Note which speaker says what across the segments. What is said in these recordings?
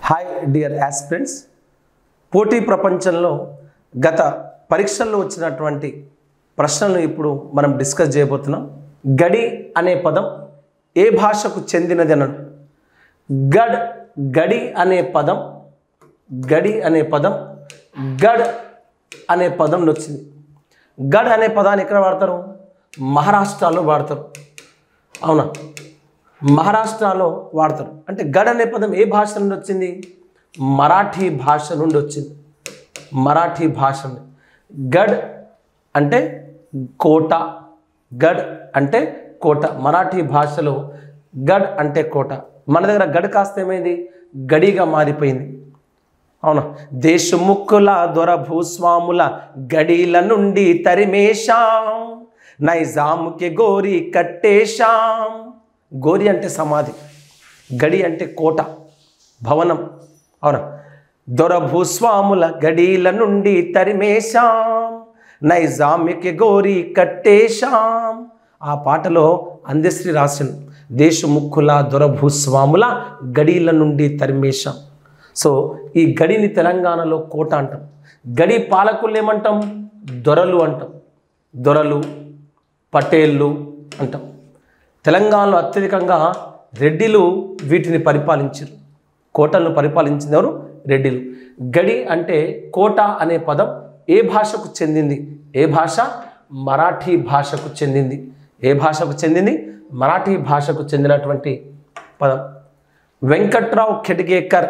Speaker 1: hi dear aspirants పోటీ ప్రపంచంలో గత పరీక్షల్లో వచ్చినటువంటి ప్రశ్నలను ఇప్పుడు మనం డిస్కస్ చేయబోతున్నాం గడి అనే పదం ఏ భాషకు చెందినది అన్నాడు గడ్ గడి అనే పదం గడి అనే పదం గడ్ అనే పదం వచ్చింది గడ్ అనే పదాన్ని ఎక్కడ వాడతారు మహారాష్ట్రలో వాడతారు అవునా మహారాష్ట్రలో వాడతారు అంటే గడ్ అనే పదం ఏ భాష నుండి వచ్చింది మరాఠీ భాష నుండి వచ్చింది మరాఠీ భాష నుండి గడ్ అంటే కోట గడ్ అంటే కోట మరాఠీ భాషలో గడ్ అంటే కోట మన దగ్గర గడ్ కాస్త ఏమైంది గడిగా మారిపోయింది అవునా దేశముక్కుల దొర భూస్వాముల గడీల నుండి తరిమేశాం నైజాముకి గోరి కట్టేశాం గోరి అంటే సమాధి గడి అంటే కోట భవనం అవునా దొర భూస్వాముల గడీల నుండి తరిమేశాం నైజామికి గోరి కట్టేశాం ఆ పాటలో అందశ్రీ రాసిండు దేశముక్కుల దొర భూస్వాముల గడీల నుండి తరిమేశాం సో ఈ గడిని తెలంగాణలో కోట అంటాం గడి పాలకులు ఏమంటాం దొరలు అంటాం దొరలు పటేళ్ళు అంటాం తెలంగాణలో అత్యధికంగా రెడ్డిలు వీటిని పరిపాలించారు కోటలను పరిపాలించింది ఎవరు రెడ్డిలు గడి అంటే కోట అనే పదం ఏ భాషకు చెందింది ఏ భాష మరాఠీ భాషకు చెందింది ఏ భాషకు చెందింది మరాఠీ భాషకు చెందినటువంటి పదం వెంకట్రావు ఖెడ్గేకర్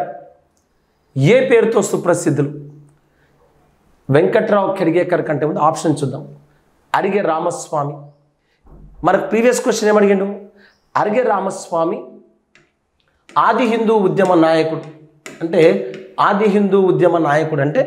Speaker 1: ఏ పేరుతో సుప్రసిద్ధులు వెంకట్రావు ఖెడ్గేకర్ కంటే ముందు ఆప్షన్ చూద్దాం అరిగే రామస్వామి మనకు ప్రీవియస్ క్వశ్చన్ ఏమడిగిండు అరిగే రామస్వామి ఆది హిందూ ఉద్యమ నాయకుడు అంటే ఆది హిందూ ఉద్యమ నాయకుడు అంటే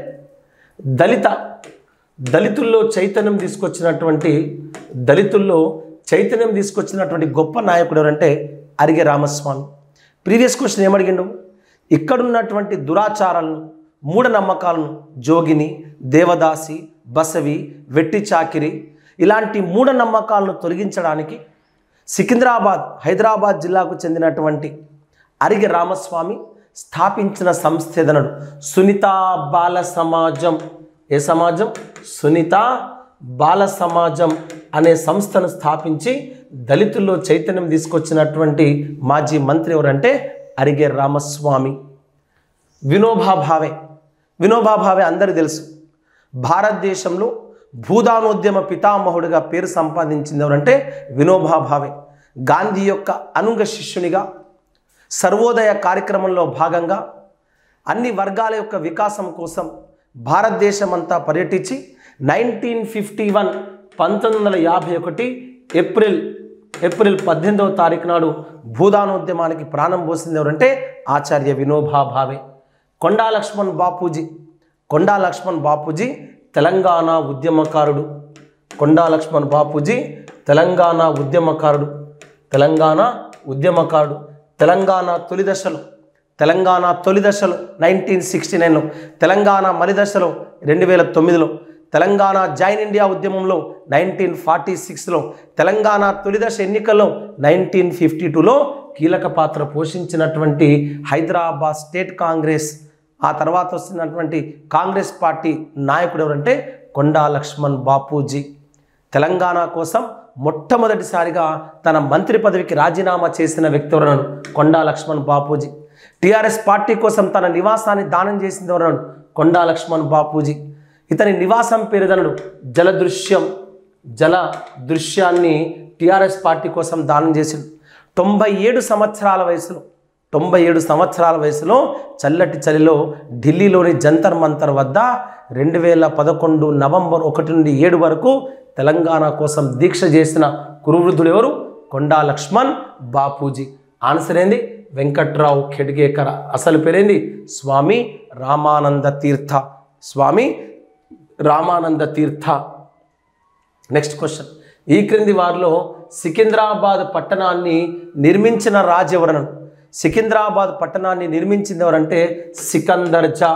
Speaker 1: దళిత దళితుల్లో చైతన్యం తీసుకొచ్చినటువంటి దళితుల్లో చైతన్యం తీసుకొచ్చినటువంటి గొప్ప నాయకుడు ఎవరంటే అరిగే రామస్వామి ప్రీవియస్ క్వశ్చన్ ఏమడిగిండు ఇక్కడున్నటువంటి దురాచారాలను మూఢనమ్మకాలను జోగిని దేవదాసి బసవి వెట్టి చాకిరి ఇలాంటి మూఢనమ్మకాలను తొలగించడానికి సికింద్రాబాద్ హైదరాబాద్ జిల్లాకు చెందినటువంటి అరిగె రామస్వామి స్థాపించిన సంస్థ ఏదనడు సునీత బాల సమాజం ఏ సమాజం సునీత బాల సమాజం అనే సంస్థను స్థాపించి దళితుల్లో చైతన్యం తీసుకొచ్చినటువంటి మాజీ మంత్రి ఎవరంటే అరిగే రామస్వామి వినోబా భావే వినోబా భావే అందరికీ తెలుసు భారతదేశంలో భూదానోద్యమ పితామహుడిగా పేరు సంపాదించింది ఎవరంటే వినోబా భావే గాంధీ యొక్క అనుంగ శిష్యునిగా సర్వోదయ కార్యక్రమంలో భాగంగా అన్ని వర్గాల యొక్క వికాసం కోసం భారతదేశం అంతా పర్యటించి నైన్టీన్ ఫిఫ్టీ వన్ పంతొమ్మిది వందల యాభై ఒకటి ఏప్రిల్ ఏప్రిల్ పద్దెనిమిదవ తారీఖు నాడు భూదానోద్యమానికి ప్రాణం పోసింది ఎవరంటే ఆచార్య వినోబా భావే కొండా లక్ష్మణ్ బాపూజీ కొండా లక్ష్మణ్ బాపూజీ తెలంగాణ ఉద్యమకారుడు కొండా లక్ష్మణ్ బాపూజీ తెలంగాణ ఉద్యమకారుడు తెలంగాణ ఉద్యమకారుడు తెలంగాణ తొలి దశలో తెలంగాణ తొలి దశలో నైన్టీన్ సిక్స్టీ నైన్లో తెలంగాణ మలి దశలో రెండు వేల తొమ్మిదిలో తెలంగాణ జైన్ ఇండియా ఉద్యమంలో నైన్టీన్ ఫార్టీ సిక్స్లో తెలంగాణ తొలి దశ ఎన్నికల్లో నైన్టీన్ ఫిఫ్టీ టూలో కీలక పాత్ర పోషించినటువంటి హైదరాబాద్ స్టేట్ కాంగ్రెస్ ఆ తర్వాత వస్తున్నటువంటి కాంగ్రెస్ పార్టీ నాయకుడు ఎవరంటే కొండా లక్ష్మణ్ బాపూజీ తెలంగాణ కోసం మొట్టమొదటిసారిగా తన మంత్రి పదవికి రాజీనామా చేసిన వ్యక్తి ఎవరన్నాడు కొండా లక్ష్మణ్ బాపూజీ టీఆర్ఎస్ పార్టీ కోసం తన నివాసాన్ని దానం చేసింది ఎవరన్నాడు కొండా లక్ష్మణ్ బాపూజీ ఇతని నివాసం పేరుదనడు జలదృశ్యం జల దృశ్యాన్ని టీఆర్ఎస్ పార్టీ కోసం దానం చేసిండు తొంభై ఏడు సంవత్సరాల వయసులో తొంభై ఏడు సంవత్సరాల వయసులో చల్లటి చలిలో ఢిల్లీలోని జంతర్ మంతర్ వద్ద రెండు వేల పదకొండు నవంబర్ ఒకటి నుండి ఏడు వరకు తెలంగాణ కోసం దీక్ష చేసిన కురువృద్ధుడు ఎవరు కొండా లక్ష్మణ్ బాపూజీ ఆన్సర్ ఏంది వెంకట్రావు ఖెడ్గేకర్ అసలు పేరేంది స్వామి రామానంద తీర్థ స్వామి రామానంద తీర్థ నెక్స్ట్ క్వశ్చన్ ఈ క్రింది వారిలో సికింద్రాబాద్ పట్టణాన్ని నిర్మించిన రాజు ఎవరను సికింద్రాబాద్ పట్టణాన్ని నిర్మించింది ఎవరంటే సికందర్ జా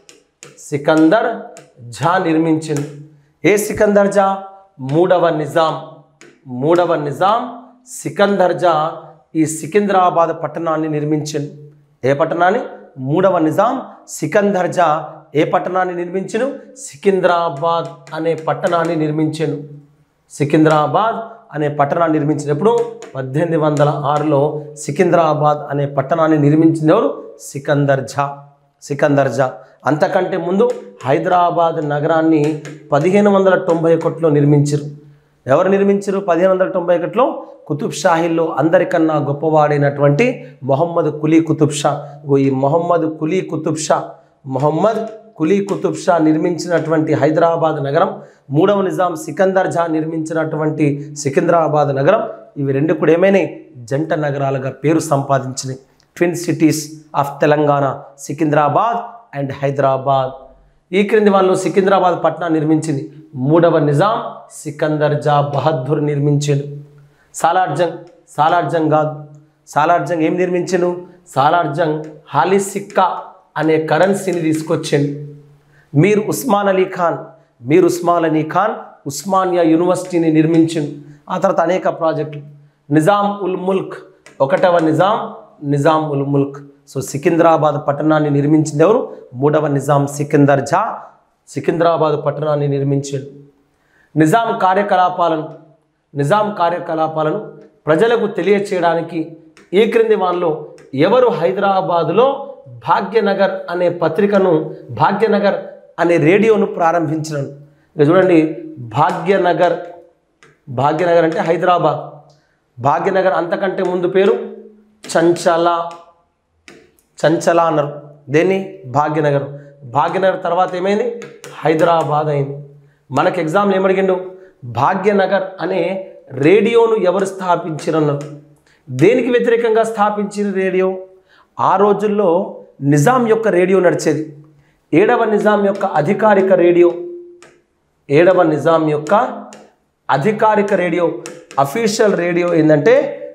Speaker 1: సికందర్ జా నిర్మించింది ఏ సికందర్ జా మూడవ నిజాం మూడవ నిజాం సికందర్ జా ఈ సికింద్రాబాద్ పట్టణాన్ని నిర్మించింది ఏ పట్టణాన్ని మూడవ నిజాం సికందర్ జా ఏ పట్టణాన్ని నిర్మించను సికింద్రాబాద్ అనే పట్టణాన్ని నిర్మించాను సికింద్రాబాద్ అనే పట్టణాన్ని నిర్మించినప్పుడు పద్దెనిమిది వందల ఆరులో సికింద్రాబాద్ అనే పట్టణాన్ని నిర్మించింది ఎవరు సికందర్ జా సికందర్ జా అంతకంటే ముందు హైదరాబాద్ నగరాన్ని పదిహేను వందల తొంభై ఒకటిలో నిర్మించారు ఎవరు నిర్మించారు పదిహేను వందల తొంభై ఒకటిలో కుతుబ్ షాహీల్లో అందరికన్నా గొప్పవాడైనటువంటి మొహమ్మద్ కులీ కుతుబ్ షా ఇగో ఈ మొహమ్మద్ కులీ కుతుబ్ షా మొహమ్మద్ కులీ కుతుబ్ షా నిర్మించినటువంటి హైదరాబాద్ నగరం మూడవ నిజాం సికందర్ జా నిర్మించినటువంటి సికింద్రాబాద్ నగరం ఇవి రెండు కూడా ఏమైనాయి జంట నగరాలుగా పేరు సంపాదించినాయి twin cities of Telangana Secunderabad and Hyderabad ఈ క్రింది వాళ్ళు సికింద్రాబాద్ పట్టణాన్ని నిర్మించింది మూడవ నిజాం సికందర్ జా బహద్దూర్ నిర్మించాడు సాలార్జంగ్ సాలార్జంగ్ కాదు సాలార్జంగ్ ఏం నిర్మించాను సాలార్జంగ్ హాలీ సిక్కా అనే కరెన్సీని తీసుకొచ్చాడు మీర్ ఉస్మాన్ అలీ ఖాన్ మీర్ ఉస్మాన్ అలీ ఖాన్ ఉస్మానియా యూనివర్సిటీని నిర్మించింది ఆ తర్వాత అనేక ప్రాజెక్టులు నిజాం ఉల్ ముల్క్ ఒకటవ నిజాం నిజాం ఉల్ ముల్క్ సో సికింద్రాబాద్ పట్టణాన్ని నిర్మించింది ఎవరు మూడవ నిజాం సికిందర్ జా సికింద్రాబాద్ పట్టణాన్ని నిర్మించాడు నిజాం కార్యకలాపాలను నిజాం కార్యకలాపాలను ప్రజలకు తెలియచేయడానికి ఈ క్రింది వాళ్ళు ఎవరు హైదరాబాదులో భాగ్యనగర్ అనే పత్రికను భాగ్యనగర్ అనే రేడియోను ప్రారంభించినాను ఇక చూడండి భాగ్యనగర్ భాగ్యనగర్ అంటే హైదరాబాద్ భాగ్యనగర్ అంతకంటే ముందు పేరు చంచల చంచల అన్నారు దేన్ని భాగ్యనగర్ భాగ్యనగర్ తర్వాత ఏమైంది హైదరాబాద్ అయింది మనకి ఎగ్జామ్లు ఏమడిగిండు భాగ్యనగర్ అనే రేడియోను ఎవరు స్థాపించారన్నారు దేనికి వ్యతిరేకంగా స్థాపించిన రేడియో ఆ రోజుల్లో నిజాం యొక్క రేడియో నడిచేది ఏడవ నిజాం యొక్క అధికారిక రేడియో ఏడవ నిజాం యొక్క అధికారిక రేడియో అఫీషియల్ రేడియో ఏంటంటే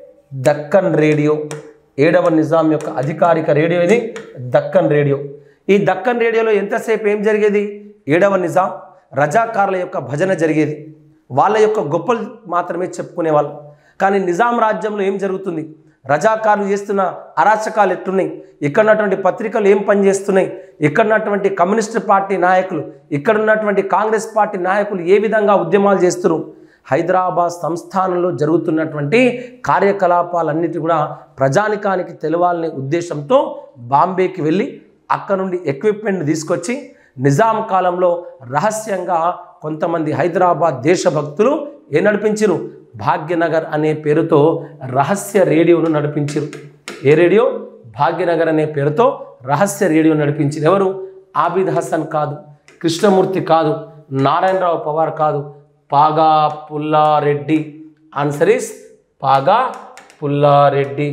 Speaker 1: దక్కన్ రేడియో ఏడవ నిజాం యొక్క అధికారిక రేడియో ఇది దక్కన్ రేడియో ఈ దక్కన్ రేడియోలో ఎంతసేపు ఏం జరిగేది ఏడవ నిజాం రజాకారుల యొక్క భజన జరిగేది వాళ్ళ యొక్క గొప్పలు మాత్రమే చెప్పుకునేవాళ్ళు కానీ నిజాం రాజ్యంలో ఏం జరుగుతుంది రజాకారులు చేస్తున్న అరాచకాలు ఎట్టున్నాయి ఇక్కడ ఉన్నటువంటి పత్రికలు ఏం పనిచేస్తున్నాయి ఇక్కడ ఉన్నటువంటి కమ్యూనిస్ట్ పార్టీ నాయకులు ఇక్కడ ఉన్నటువంటి కాంగ్రెస్ పార్టీ నాయకులు ఏ విధంగా ఉద్యమాలు చేస్తున్నారు హైదరాబాద్ సంస్థానంలో జరుగుతున్నటువంటి కార్యకలాపాలన్నిటి కూడా ప్రజానికానికి తెలవాలనే ఉద్దేశంతో బాంబేకి వెళ్ళి అక్కడ నుండి ఎక్విప్మెంట్ తీసుకొచ్చి నిజాం కాలంలో రహస్యంగా కొంతమంది హైదరాబాద్ దేశభక్తులు ఏ నడిపించారు భాగ్యనగర్ అనే పేరుతో రహస్య రేడియోను నడిపించారు ఏ రేడియో భాగ్యనగర్ అనే పేరుతో రహస్య రేడియో నడిపించారు ఎవరు ఆబిద్ హసన్ కాదు కృష్ణమూర్తి కాదు నారాయణరావు పవార్ కాదు పాగా పుల్లారెడ్డి ఆన్సర్ ఇస్ పాగా పుల్లారెడ్డి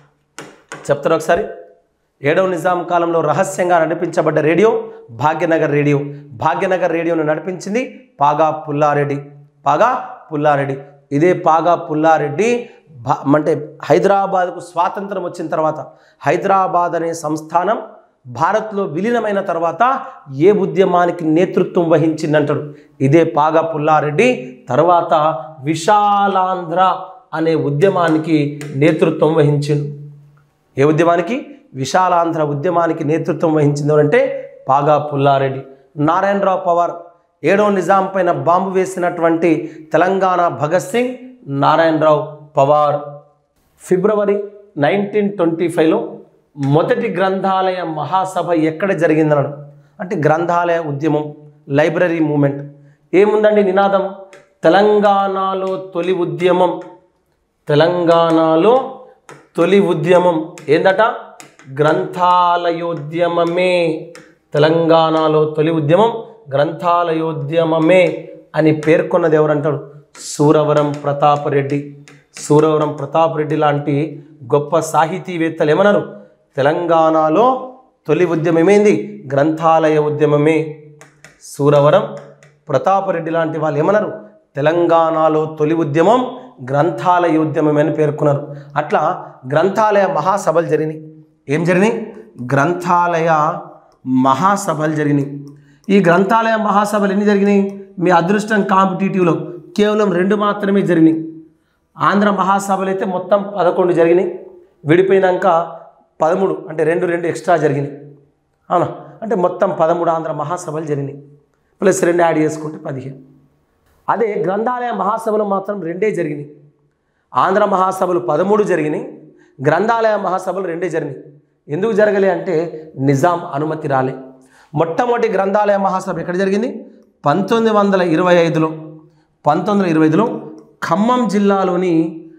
Speaker 1: చెప్తారు ఒకసారి ఏడవ నిజాం కాలంలో రహస్యంగా నడిపించబడ్డ రేడియో భాగ్యనగర్ రేడియో భాగ్యనగర్ రేడియోను నడిపించింది పాగా పుల్లారెడ్డి పాగా పుల్లారెడ్డి ఇదే పాగా పుల్లారెడ్డి భా- అంటే హైదరాబాద్కు స్వాతంత్రం వచ్చిన తర్వాత హైదరాబాద్ అనే సంస్థానం భారత్లో విలీనమైన తర్వాత ఏ ఉద్యమానికి నేతృత్వం వహించిందంటాడు ఇదే పాగా పుల్లారెడ్డి తర్వాత విశాలాంధ్ర అనే ఉద్యమానికి నేతృత్వం వహించిండు ఏ ఉద్యమానికి విశాలాంధ్ర ఉద్యమానికి నేతృత్వం వహించింది అంటే పాగా పుల్లారెడ్డి నారాయణరావు పవార్ ఏడో నిజాం పైన బాంబు వేసినటువంటి Telangana Bhagat Singh Narayanrao Pawar February nineteen twenty ఫైవ్లో మొదటి గ్రంథాలయ మహాసభ ఎక్కడ జరిగిందన్నాడు అంటే గ్రంథాలయ ఉద్యమం లైబ్రరీ మూమెంట్ ఏముందండి నినాదం తెలంగాణలో తొలి ఉద్యమం తెలంగాణలో తొలి ఉద్యమం ఏందట గ్రంథాలయోద్యమమే తెలంగాణలో తొలి ఉద్యమం గ్రంథాలయోద్యమమే అని పేర్కొన్నది ఎవరంటాడు సూరవరం ప్రతాపరెడ్డి సూరవరం ప్రతాపరెడ్డి లాంటి గొప్ప సాహితీవేత్తలు ఏమన్నారు తెలంగాణలో తొలి ఉద్యమం ఏమైంది గ్రంథాలయ ఉద్యమమే సూరవరం ప్రతాపరెడ్డి లాంటి వాళ్ళు ఏమన్నారు తెలంగాణలో తొలి ఉద్యమం గ్రంథాలయ ఉద్యమం అని పేర్కొన్నారు అట్లా గ్రంథాలయ మహాసభలు జరిగినాయి ఏం జరిగినాయి గ్రంథాలయ మహాసభలు జరిగినాయి ఈ గ్రంథాలయ మహాసభలు ఎన్ని జరిగినాయి మీ అదృష్టం కాంపిటేటివ్లో కేవలం రెండు మాత్రమే జరిగినాయి ఆంధ్ర మహాసభలు అయితే మొత్తం పదకొండు జరిగినాయి విడిపోయినాక పదమూడు అంటే రెండు రెండు ఎక్స్ట్రా జరిగినాయి అవునా అంటే మొత్తం పదమూడు ఆంధ్ర మహాసభలు జరిగినాయి ప్లస్ రెండు యాడ్ చేసుకుంటే పదిహేను అదే గ్రంథాలయ మహాసభలు మాత్రం రెండే జరిగినాయి ఆంధ్ర మహాసభలు పదమూడు జరిగినాయి గ్రంథాలయ మహాసభలు రెండే జరిగినాయి ఎందుకు జరగలే అంటే నిజాం అనుమతి రాలే మొట్టమొదటి గ్రంథాలయ మహాసభ ఎక్కడ జరిగింది పంతొమ్మిది వందల ఇరవై ఐదులో పంతొమ్మిది వందల ఇరవై ఐదులో ఖమ్మం జిల్లాలోని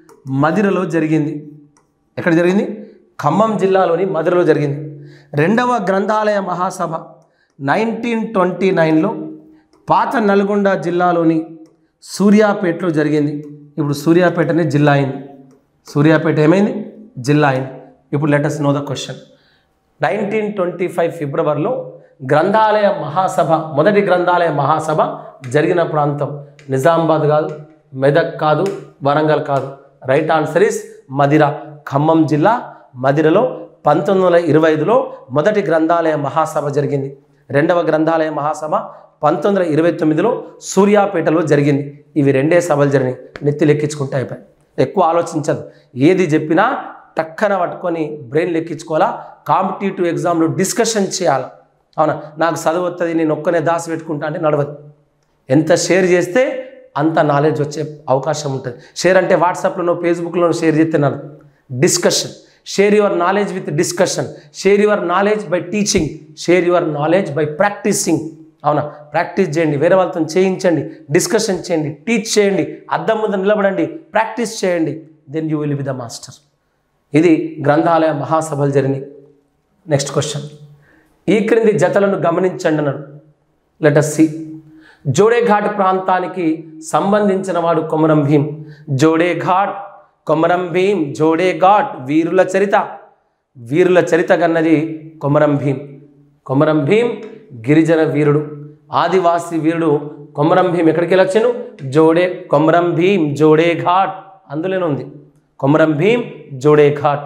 Speaker 1: మదిరలో జరిగింది ఎక్కడ జరిగింది ఖమ్మం జిల్లాలోని మదిరలో జరిగింది రెండవ గ్రంథాలయ మహాసభ నైన్టీన్ ట్వంటీ నైన్లో పాత నల్గొండ జిల్లాలోని సూర్యాపేటలో జరిగింది ఇప్పుడు సూర్యాపేట అనేది జిల్లా అయింది సూర్యాపేట ఏమైంది జిల్లా అయింది ఇప్పుడు let us know the question nineteen twenty five ఫిబ్రవరిలో గ్రంథాలయ మహాసభ మొదటి గ్రంథాలయ మహాసభ జరిగిన ప్రాంతం నిజామాబాద్ కాదు మెదక్ కాదు వరంగల్ కాదు right answer is Madhira Khammam జిల్లా మదిరలో పంతొమ్మిది వందల ఇరవై ఐదులో మొదటి గ్రంథాలయ మహాసభ జరిగింది రెండవ గ్రంథాలయ మహాసభ పంతొమ్మిది వందల ఇరవై తొమ్మిదిలో సూర్యాపేటలో జరిగింది ఇవి రెండే సభలు జరిగినాయి నెత్తి లెక్కించుకుంటే అయిపోయి ఎక్కువ ఆలోచించదు ఏది చెప్పినా టక్కన పట్టుకొని బ్రెయిన్ లెక్కించుకోవాలా కాంపిటేటివ్ ఎగ్జామ్లో డిస్కషన్ చేయాలి అవునా నాకు చదువు వస్తుంది నేను ఒక్కనే దాసి పెట్టుకుంటా అంటే నడవదు ఎంత షేర్ చేస్తే అంత నాలెడ్జ్ వచ్చే అవకాశం ఉంటుంది షేర్ అంటే వాట్సాప్లోనో ఫేస్బుక్లోనో షేర్ చేస్తే నన్ను discussion share your knowledge with discussion share your knowledge by teaching share your knowledge by practising అవునా ప్రాక్టీస్ చేయండి వేరే వాళ్ళతో చేయించండి డిస్కషన్ చేయండి టీచ్ చేయండి అద్దం ముందు నిలబడండి ప్రాక్టీస్ చేయండి then you will be the master ఇది గ్రంథాలయ మహాసభలు జరిగినాయి నెక్స్ట్ క్వశ్చన్ ఈ క్రింది జతలను గమనించండి అన్నాడు లెటర్ సి జోడేఘాట్ ప్రాంతానికి సంబంధించిన వాడు కొమరం భీం జోడేఘాట్ కొమరం భీం జోడేఘాట్ వీరుల చరిత వీరుల చరిత గన్నది కొమరం భీం కొమరం భీం గిరిజన వీరుడు ఆదివాసి వీరుడు కొమరం భీం ఎక్కడికి వెళ్ళొచ్చాను జోడే కొమరం భీం జోడేఘాట్ అందులోనే ఉంది కొమరం భీం జోడేఘాట్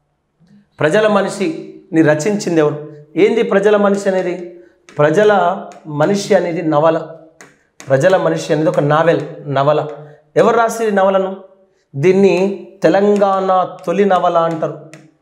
Speaker 1: ప్రజల మనిషిని రచించింది ఎవరు ఏంది ప్రజల మనిషి అనేది ప్రజల మనిషి అనేది నవల ప్రజల మనిషి అనేది ఒక నావెల్ నవల ఎవరు రాసి ఈ నవలను దీన్ని తెలంగాణ తొలి నవల అంటారు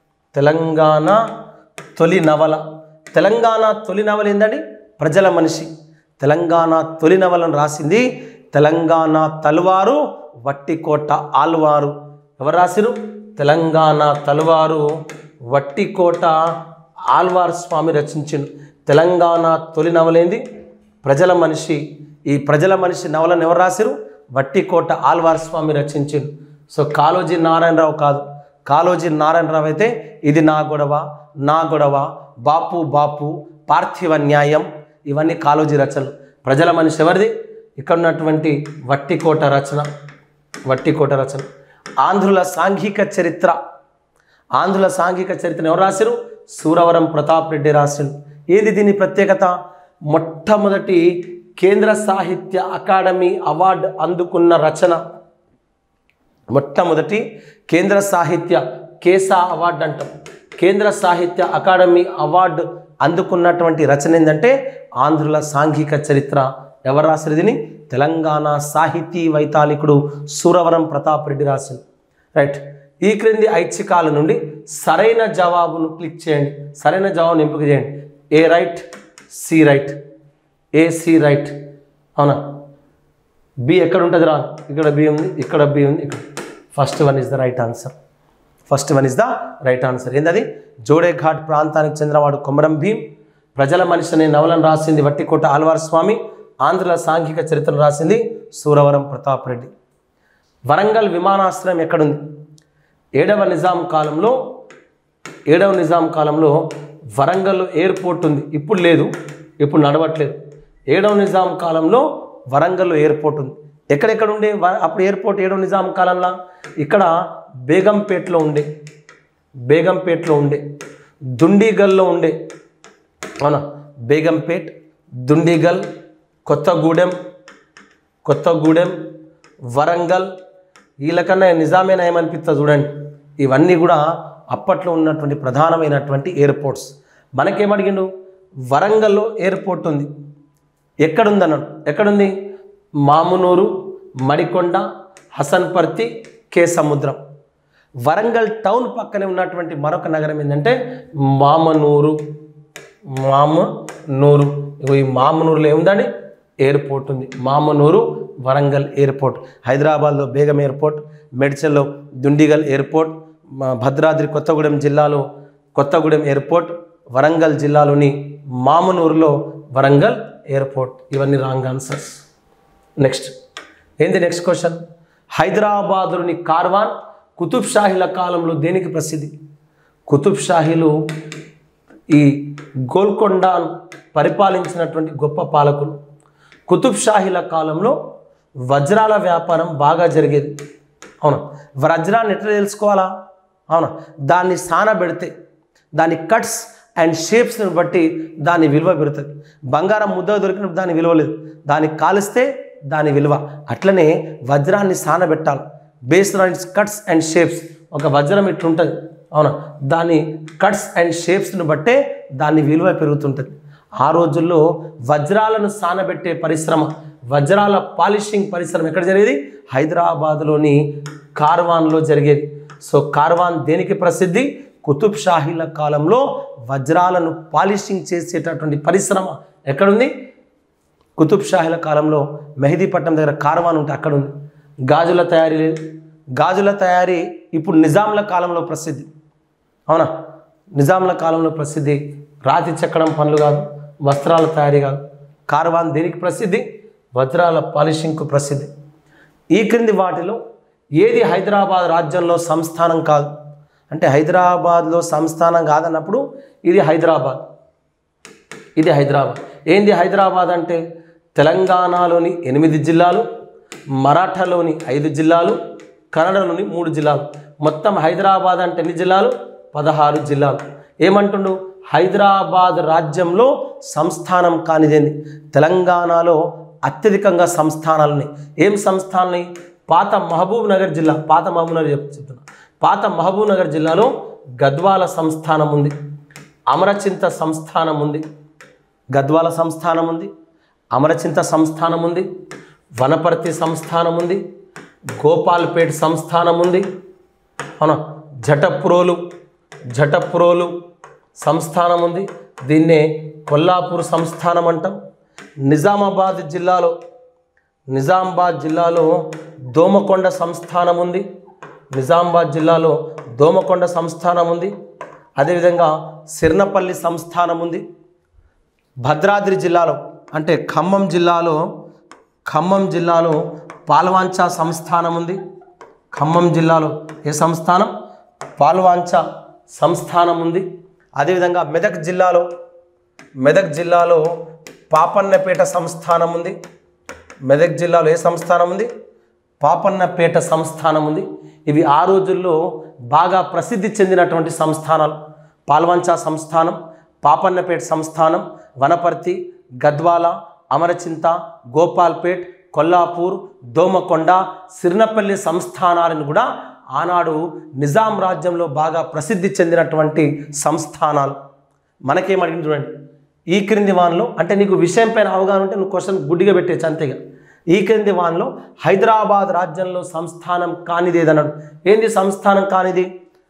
Speaker 1: తెలంగాణ తొలి నవల తెలంగాణ తొలి నవల ఏందండి ప్రజల మనిషి తెలంగాణ తొలి నవలను రాసింది తెలంగాణ తలువారు వట్టికోట ఆల్వారు ఎవరు రాసిరు తెలంగాణ తలువారు వట్టికోట ఆల్వార్ స్వామి రచించిండు తెలంగాణ తొలి నవలేంది ప్రజల మనిషి ఈ ప్రజల మనిషి నవలను ఎవరు రాసిరు వట్టికోట ఆల్వార్ స్వామి రచించిండు సో కాళోజీ నారాయణరావు కాదు కాళోజీ నారాయణరావు అయితే ఇది నా గొడవ నా గొడవ బాపు బాపు పార్థివ న్యాయం ఇవన్నీ కాళోజీ రచనలు ప్రజల మనిషి ఎవరిది ఇక్కడ ఉన్నటువంటి వట్టికోట రచన వట్టికోట రచన ఆంధ్రుల సాంఘిక చరిత్ర ఆంధ్రుల సాంఘిక చరిత్రను ఎవరు రాసిరు సూరవరం ప్రతాప్ రెడ్డి రాసిండు ఏది దీని ప్రత్యేకత మొట్టమొదటి కేంద్ర సాహిత్య అకాడమీ అవార్డు అందుకున్న రచన మొట్టమొదటి కేంద్ర సాహిత్య కేసా అవార్డు అంటాం కేంద్ర సాహిత్య అకాడమీ అవార్డు అందుకున్నటువంటి రచన ఏంటంటే ఆంధ్రుల సాంఘిక చరిత్ర ఎవరు రాసిరు దీని తెలంగాణ సాహితీ వైతాళికుడు సూరవరం ప్రతాప్ రెడ్డి రాసింది రైట్ ఈ క్రింది ఐచ్ఛికాల నుండి సరైన జవాబును క్లిక్ చేయండి సరైన జవాబును ఎంపిక చేయండి A right C right A C right అవునా బి ఎక్కడ ఉంటుంది రా ఇక్కడ బి ఉంది ఇక్కడ బి ఉంది ఇక్కడ first one is the right answer first one is the right answer ఏంటది జోడేఘాట్ ప్రాంతానికి చెందినవాడు కొమరం భీం ప్రజల మనిషి అనే నవలను రాసింది వట్టికోట ఆల్వార్ స్వామి ఆంధ్రుల సాంఘిక చరిత్రను రాసింది సూరవరం ప్రతాప్ రెడ్డి వరంగల్ విమానాశ్రయం ఎక్కడుంది ఏడవ నిజాం కాలంలో ఏడవ నిజాం కాలంలో వరంగల్ ఎయిర్పోర్ట్ ఉంది ఇప్పుడు లేదు ఇప్పుడు నడవట్లేదు ఏడవ నిజాం కాలంలో వరంగల్ ఎయిర్పోర్ట్ ఉంది ఎక్కడెక్కడ ఉండే వ- అప్పుడు ఎయిర్పోర్ట్ ఏడవ నిజాం కాలంలో ఇక్కడ బేగంపేటలో ఉండే బేగంపేటలో ఉండే దుండిగల్లో ఉండే అవునా బేగంపేట్ దుండిగల్ కొత్తగూడెం కొత్తగూడెం వరంగల్ వీళ్ళకన్నా నిజామే నయమనిపిస్తుంది చూడండి ఇవన్నీ కూడా అప్పట్లో ఉన్నటువంటి ప్రధానమైనటువంటి ఎయిర్పోర్ట్స్ మనకేమడిగిండు వరంగల్లో ఎయిర్పోర్ట్ ఉంది ఎక్కడుందన్నాడు ఎక్కడుంది మామునూరు మడికొండ హసన్పర్తి కే సముద్రం వరంగల్ టౌన్ పక్కనే ఉన్నటువంటి మరొక నగరం ఏంటంటే మామనూరు మామనూరు ఇగో ఈ మామనూరులో ఏముందండి ఎయిర్పోర్ట్ ఉంది మామనూరు వరంగల్ ఎయిర్పోర్ట్ హైదరాబాద్లో బేగం ఎయిర్పోర్ట్ మెడ్చల్లో దుండిగల్ ఎయిర్పోర్ట్ మా భద్రాద్రి కొత్తగూడెం జిల్లాలో కొత్తగూడెం ఎయిర్పోర్ట్ వరంగల్ జిల్లాలోని మామనూరులో వరంగల్ ఎయిర్పోర్ట్ ఇవన్నీ రాంగ్ ఆన్సర్స్ నెక్స్ట్ ఏంది నెక్స్ట్ క్వశ్చన్ హైదరాబాదులోని కార్వాన్ కుతుబ్ షాహీల కాలంలో దేనికి ప్రసిద్ధి కుతుబ్ షాహీలు ఈ గోల్కొండను పరిపాలించినటువంటి గొప్ప పాలకులు కుతుబ్ షాహీల కాలంలో వజ్రాల వ్యాపారం బాగా జరిగేది అవునా వజ్రాన్ని ఎట్లా తెలుసుకోవాలా అవునా దాన్ని సానబెడితే దాని కట్స్ అండ్ షేప్స్ని బట్టి దాని విలువ పెడుతుంది బంగారం ముద్ద దొరికినప్పుడు దాని విలువ లేదు దాన్ని కాలిస్తే దాని విలువ అట్లనే వజ్రాన్ని సానబెట్టాలి based on its cuts and shapes ఒక వజ్రం ఇట్లుంటుంది అవునా దాని కట్స్ అండ్ షేప్స్ని బట్టే దాని విలువ పెరుగుతుంటుంది ఆ రోజుల్లో వజ్రాలను సానబెట్టే పరిశ్రమ వజ్రాల పాలిషింగ్ పరిశ్రమ ఎక్కడ జరిగేది హైదరాబాద్లోని కార్వాన్లో జరిగేది సో కార్వాన్ దేనికి ప్రసిద్ధి కుతుబ్ షాహీల కాలంలో వజ్రాలను పాలిషింగ్ చేసేటటువంటి పరిశ్రమ ఎక్కడుంది కుతుబ్ షాహీల కాలంలో మెహదీపట్నం దగ్గర కార్వాన్ ఉంటే అక్కడ ఉంది గాజుల తయారీ లేదు గాజుల తయారీ ఇప్పుడు నిజాంల కాలంలో ప్రసిద్ధి అవునా నిజాంల కాలంలో ప్రసిద్ధి రాతి చెక్కడం పనులు కాదు వస్త్రాల తయారీ కాదు కార్వాన్ దేనికి ప్రసిద్ధి వజ్రాల పాలిషింగ్కు ప్రసిద్ధి ఈ క్రింది వాటిలో ఏది హైదరాబాద్ రాజ్యంలో సంస్థానం కాదు అంటే హైదరాబాద్లో సంస్థానం కాదన్నప్పుడు ఇది హైదరాబాద్ ఇది హైదరాబాద్ ఏంది హైదరాబాద్ అంటే తెలంగాణలోని ఎనిమిది జిల్లాలు మరాఠాలోని ఐదు జిల్లాలు కన్నడలోని మూడు జిల్లాలు మొత్తం హైదరాబాద్ అంటే ఎన్ని జిల్లాలు పదహారు జిల్లాలు ఏమంటుండు హైదరాబాద్ రాజ్యంలో సంస్థానం కానిదేంది తెలంగాణలో అత్యధికంగా సంస్థానాలు ఉన్నాయి ఏం సంస్థానాలు పాత మహబూబ్ నగర్ జిల్లా పాత మహబూబ్ నగర్ చెప్ చెప్తున్నా పాత మహబూబ్ నగర్ జిల్లాలో గద్వాల సంస్థానం ఉంది అమరచింత సంస్థానం ఉంది గద్వాల సంస్థానం ఉంది అమరచింత సంస్థానం ఉంది వనపర్తి సంస్థానం ఉంది గోపాల్పేట్ సంస్థానం ఉంది అవునా జటప్రోలు జటప్రోలు సంస్థానం ఉంది దీన్నే కొల్లాపూర్ సంస్థానం అంటాం నిజామాబాద్ జిల్లాలో నిజామాబాద్ జిల్లాలో దోమకొండ సంస్థానం ఉంది నిజామాబాద్ జిల్లాలో దోమకొండ సంస్థానం ఉంది అదేవిధంగా సిర్నపల్లి సంస్థానం ఉంది భద్రాద్రి జిల్లాలో అంటే ఖమ్మం జిల్లాలో ఖమ్మం జిల్లాలో పాల్వాంచ సంస్థానం ఉంది ఖమ్మం జిల్లాలో ఏ సంస్థానం పాల్వాంచ సంస్థానం ఉంది అదేవిధంగా మెదక్ జిల్లాలో మెదక్ జిల్లాలో పాపన్నపేట సంస్థానం ఉంది మెదక్ జిల్లాలో ఏ సంస్థానం ఉంది పాపన్నపేట సంస్థానం ఉంది ఇవి ఆ రోజుల్లో బాగా ప్రసిద్ధి చెందినటువంటి సంస్థానాలు పాల్వంచ సంస్థానం పాపన్నపేట సంస్థానం వనపర్తి గద్వాల అమరచింత గోపాల్పేట్ కొల్లాపూర్ దోమకొండ సిర్నపల్లి సంస్థానాలను కూడా ఆనాడు నిజాం రాజ్యంలో బాగా ప్రసిద్ధి చెందినటువంటి సంస్థానాలు మనకేమడిగింది చూడండి ఈ క్రింది వాన్లో అంటే నీకు విషయం పైన అవగాహన ఉంటే నువ్వు క్వశ్చన్ గుడ్డిగా పెట్టేచ్చు అంతేగా ఈ క్రింది వాన్లో హైదరాబాద్ రాజ్యంలో సంస్థానం కానిది ఏదన్నాడు ఏంది సంస్థానం కానిది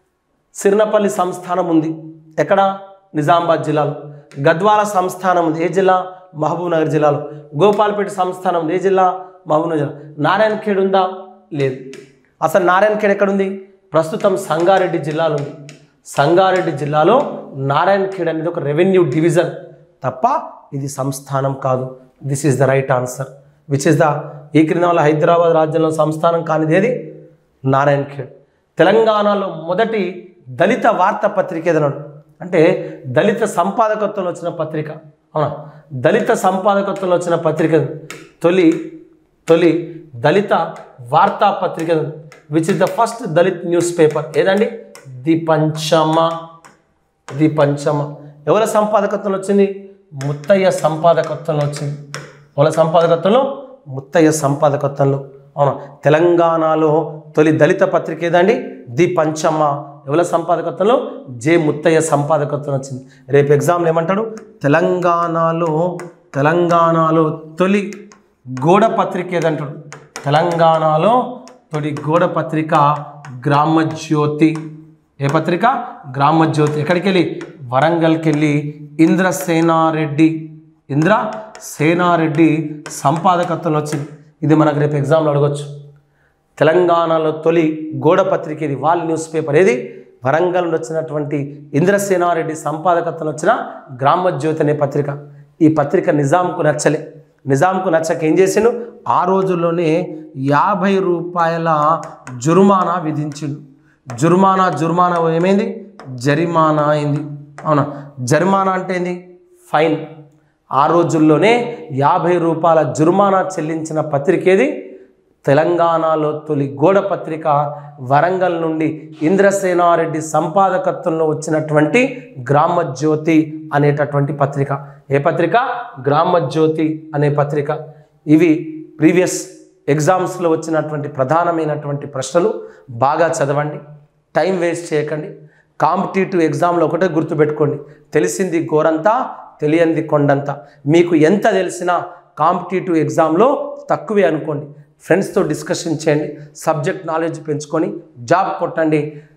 Speaker 1: సిర్నపల్లి సంస్థానం ఉంది ఎక్కడ నిజామాబాద్ జిల్లాలో గద్వాల సంస్థానం ఉంది ఏ జిల్లా మహబూబ్ నగర్ జిల్లాలో గోపాల్పేట సంస్థానం ఉంది ఏ జిల్లా మహబూబ్ నగర్ జిల్లా నారాయణఖేడ్ ఉందా లేదు అసలు నారాయణఖేడ్ ఎక్కడుంది ప్రస్తుతం సంగారెడ్డి జిల్లాలో ఉంది సంగారెడ్డి జిల్లాలో నారాయణఖేడ్ అనేది ఒక రెవెన్యూ డివిజన్ తప్ప ఇది సంస్థానం కాదు this is the right answer which is the ఈ క్రింద వల్ల హైదరాబాద్ రాజ్యంలో సంస్థానం కానిది ఏది నారాయణఖేడ్ తెలంగాణలో మొదటి దళిత వార్తా పత్రిక ఏదన్నాడు అంటే దళిత సంపాదకత్వంలో వచ్చిన పత్రిక అవునా దళిత సంపాదకత్వంలో వచ్చిన పత్రిక తొలి తొలి దళిత వార్తా పత్రిక which is the first Dalit news paper ఏదండి ది పంచమ ది పంచమ ఎవరి సంపాదకత్వంలో వచ్చింది ముత్తయ్య సంపాదకత్వంలో వచ్చింది ఎవరి సంపాదకత్వంలో ముత్తయ్య సంపాదకత్వంలో అవును తెలంగాణలో తొలి దళిత పత్రిక ఏదండి ది పంచమ ఎవరి సంపాదకత్వంలో జే ముత్తయ్య సంపాదకత్వం వచ్చింది రేపు ఎగ్జామ్లో ఏమంటాడు తెలంగాణలో తెలంగాణలో తొలి గోడ పత్రిక ఏదంటాడు తెలంగాణలో తొలి గోడ పత్రిక గ్రామజ్యోతి ఏ పత్రిక గ్రామజ్యోతి ఎక్కడికి వెళ్ళి వరంగల్కి వెళ్ళి ఇంద్రసేనారెడ్డి ఇంద్ర సేనారెడ్డి సంపాదకత్వంలో వచ్చింది ఇది మనకు రేపు ఎగ్జామ్లో అడగొచ్చు తెలంగాణలో తొలి గోడ పత్రిక ఇది వాల్ న్యూస్ పేపర్ ఏది వరంగల్ నుండి వచ్చినటువంటి ఇంద్రసేనారెడ్డి సంపాదకత్వంలో వచ్చిన గ్రామజ్యోతి అనే పత్రిక ఈ పత్రిక నిజాంకు నచ్చలే నిజాంకు నచ్చక ఏం చేసిండు ఆ రోజుల్లోనే యాభై రూపాయల జుర్మానా విధించిండు జుర్మానా జుర్మానా ఏమైంది జరిమానా అయింది అవునా జరిమానా అంటే ఏంది ఫైన్ ఆ రోజుల్లోనే యాభై రూపాయల జుర్మానా చెల్లించిన పత్రిక ఏది తెలంగాణలో తొలి గోడ పత్రిక వరంగల్ నుండి ఇంద్రసేనారెడ్డి సంపాదకత్వంలో వచ్చినటువంటి గ్రామజ్యోతి అనేటటువంటి పత్రిక ఏ పత్రిక గ్రామజ్యోతి అనే పత్రిక ఇవి ప్రీవియస్ ఎగ్జామ్స్లో వచ్చినటువంటి ప్రధానమైనటువంటి ప్రశ్నలు బాగా చదవండి టైం వేస్ట్ చేయకండి కాంపిటేటివ్ ఎగ్జామ్లో ఒకటే గుర్తుపెట్టుకోండి తెలిసింది గోరంతా తెలియంది కొండంత మీకు ఎంత తెలిసినా కాంపిటేటివ్ ఎగ్జామ్లో తక్కువే అనుకోండి ఫ్రెండ్స్తో డిస్కషన్ చేయండి సబ్జెక్ట్ నాలెడ్జ్ పెంచుకొని జాబ్ కొట్టండి